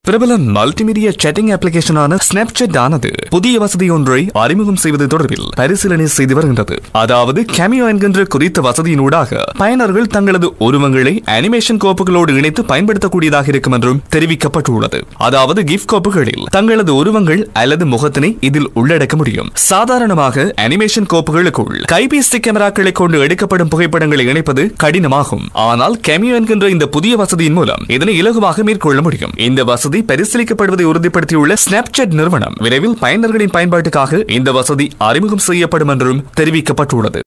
பிரபல multimedia chatting அப்ளிகேஷனான Snapchat ஆனது புதிய வசதி ஒன்றை அறிமுகம் செய்வது தொடர்பில் பரிசீலனை செய்து வருகின்றது அதாவது கேமியோ என்கின்ற குறித்த வசதியினூடாக பயனர்கள் தங்களது உருவங்களை அனிமேஷன் கோப்புகளோடு இணைத்து பயன்படுத்தக்கூடியதாக இருக்கும் என்றும் தெரிவிக்கப்பட்டுள்ளது அதாவது கிஃப்ட் கோப்புகளில் தங்களது உருவங்கள் அல்லது முகத்தினை இதில் உள்ளடக்க முடியும் சாதாரணமாக அனிமேஷன் கோப்புகளுக்குள் கைபேசி கேமராக்களை கொண்டு எடுக்கப்படும் புகைப்படங்களை இணைப்பது கடினமாகும் ஆனால் கேமியோ என்கின்ற இந்த புதிய வசதியின் மூலம் இதனை இலகுவாக மேற்கொள்ள முடியும் இந்த வசதி பரிசீலிக்கப்படுவதை உறுதிப்படுத்தியுள்ள ஸ்னாப்சாட் நிறுவனம் விரைவில் பயனர்களின் பயன்பாட்டுக்காக இந்த வசதி அறிமுகம் செய்யப்படும் என்றும் தெரிவிக்கப்பட்டுள்ளது